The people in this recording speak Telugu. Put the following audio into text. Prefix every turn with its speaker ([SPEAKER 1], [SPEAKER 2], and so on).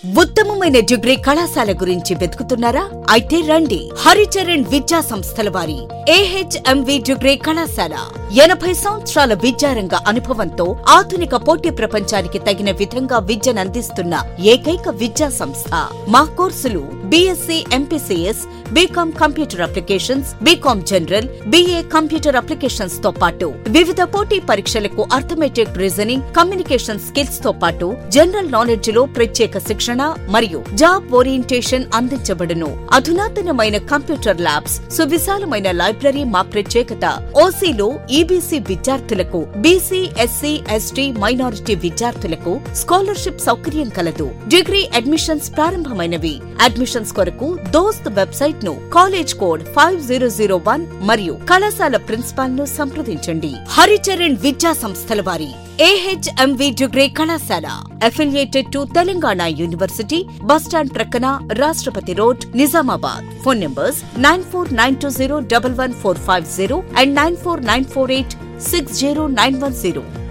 [SPEAKER 1] ఉత్తమమైన డిగ్రీ కళాశాల గురించి వెతుకుతున్నారా అయితే రండి హరిచరణ్ విద్యా సంస్థల వారి ఏహెచ్ఎంవి డిగ్రీ కళాశాల ఎనభై సంవత్సరాల విద్యారంగ అనుభవంతో ఆధునిక పోటీ ప్రపంచానికి తగిన విధంగా విద్యను అందిస్తున్న ఏకైక విద్యా సంస్థ మా కోర్సులు BSc MPCS BCom computer applications BCom general BA computer applications తో పాటు వివిధ పోటీ పరీక్షలకు అర్థమెటిక్ రీజనింగ్ కమ్యూనికేషన్ స్కిల్స్ తో పాటు జనరల్ నాలెడ్జ్ లో ప్రత్యేక శిక్షణ మరియు జాబ్ ఓరియంటేషన్ అందించబడును అధునాతనమైన కంప్యూటర్ ల్యాబ్స్ సువిశాలమైన లైబ్రరీ మా ప్రత్యేకత ఓసీలో ఈబీసీ విద్యార్థులకు బీసీ ఎస్సీ ఎస్టీ మైనారిటీ విద్యార్థులకు స్కాలర్షిప్ సౌకర్యం కలదు డిగ్రీ అడ్మిషన్స్ ప్రారంభమైనవి అడ్మిషన్స్ కొరకు దోస్త్ వెబ్సైట్ ను college code five zero zero one మరియు కళాశాల ప్రిన్సిపాల్ ను సంప్రదించండి హరిచరణ్ విద్యా సంస్థల వారి ఏహెచ్ఎంవి డిగ్రీ కళాశాల affiliated to Telangana university bus stand ప్రక్కన Rashtrapati road Nizamabad phone numbers nine four nine two zero double one four five zero and nine four nine four eight six zero nine one zero